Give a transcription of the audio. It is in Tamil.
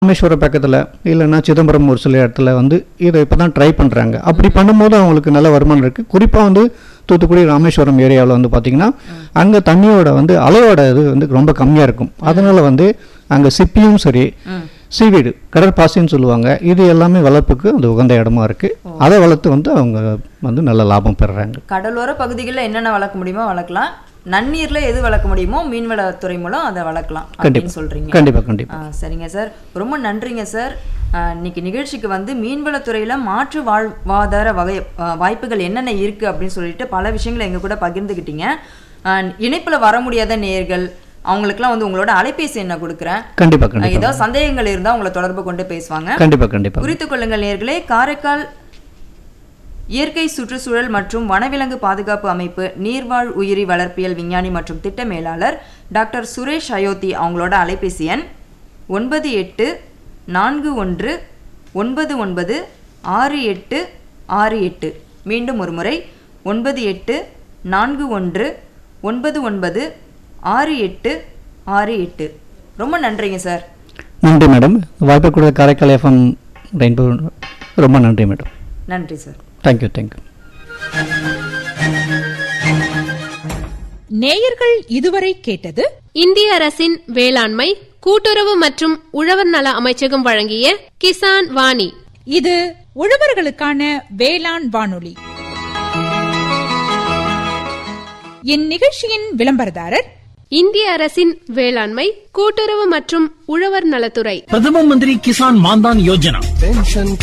ராமேஸ்வரம் பக்கத்தில் இல்லைன்னா சிதம்பரம் ஒரு சில இடத்துல வந்து இதை இப்போ தான் ட்ரை பண்ணுறாங்க அப்படி பண்ணும்போது அவங்களுக்கு நல்ல வருமானம் இருக்குது குறிப்பாக வந்து தூத்துக்குடி ராமேஸ்வரம் ஏரியாவில் வந்து பார்த்திங்கன்னா அங்கே தண்ணியோட வந்து அலையோட இது வந்து ரொம்ப கம்மியாக இருக்கும் அதனால் வந்து அங்கே சிப்பியும் சரி ம். சீவீடு கடற்பாசின்னு சொல்லுவாங்க இது எல்லாமே வளர்ப்புக்கு அது உகந்த இடமா இருக்குது அதை வளர்த்து வந்து அவங்க வந்து நல்ல லாபம் பெறுறாங்க கடலோர பகுதிகளில் என்னென்ன வளர்க்க முடியுமோ வளர்க்கலாம் நன்னீர்ல எது வளர்க்க முடியுமோ மீன்வளத்துறை மூலம் அதை வளர்க்கலாம் அப்படின்னு கண்டிப்பாக சொல்றீங்க கண்டிப்பாக கண்டிப்பாக ஆ, சரிங்க சார் ரொம்ப நன்றிங்க சார் ஆ, இன்னைக்கு நிகழ்ச்சிக்கு வந்து மீன்வளத்துறையில் மாற்று வாழ்வாதார வகை ஆ, வாய்ப்புகள் என்னென்ன இருக்குது அப்படின்னு சொல்லிட்டு பல விஷயங்களை எங்கள் கூட பகிர்ந்துக்கிட்டீங்க இணைப்பில் வர முடியாத நேர்கள் அவங்களுக்குலாம் வந்து உங்களோட அலைபேசி என்ன கொடுக்குறேன் கண்டிப்பாக ஆ, கண்டிப்பாக ஏதாவது சந்தேகங்கள் இருந்தால் உங்களை தொடர்பு கொண்டு பேசுவாங்க கண்டிப்பாக கண்டிப்பாக குறித்துக் கொள்ளுங்கள் நேர்களே காரைக்கால் இயற்கை சுற்றுச்சூழல் மற்றும் வனவிலங்கு பாதுகாப்பு அமைப்பு நீர்வாழ் உயிரி வளர்ப்பியல் விஞ்ஞானி மற்றும் திட்ட மேலாளர் டாக்டர் சுரேஷ் அயோத்தி அவங்களோட அலைபேசி எண் ஒன்பது எட்டு நான்கு ஒன்று ஒன்பது ஒன்பது ஆறு எட்டு ஆறு எட்டு மீண்டும் ஒரு முறை ஒன்பது எட்டு நான்கு ஒன்று ஒன்பது ஒன்பது ஆறு எட்டு ஆறு எட்டு ரொம்ப நன்றிங்க சார் நன்றி மேடம் வாய்ப்பு கொடுத்த காரைக்கால் எஃப்எம் ரெயின்போ ரொம்ப நன்றி மேடம் நன்றி சார் தேங்க்யூ தேங்க்யூ நேயர்கள் இதுவரை கேட்டது இந்திய அரசின் வேளாண்மை கூட்டுறவு மற்றும் உழவர் நல அமைச்சகம் வழங்கிய கிசான் வாணி இது உழவர்களுக்கான வேளாண் வானொலி இந்நிகழ்ச்சியின் விளம்பரதாரர் இந்திய அரசின் வேளாண்மை கூட்டுறவு மற்றும் உழவர் நலத்துறை பிரதம மந்திரி கிசான் மான்தான் யோஜனா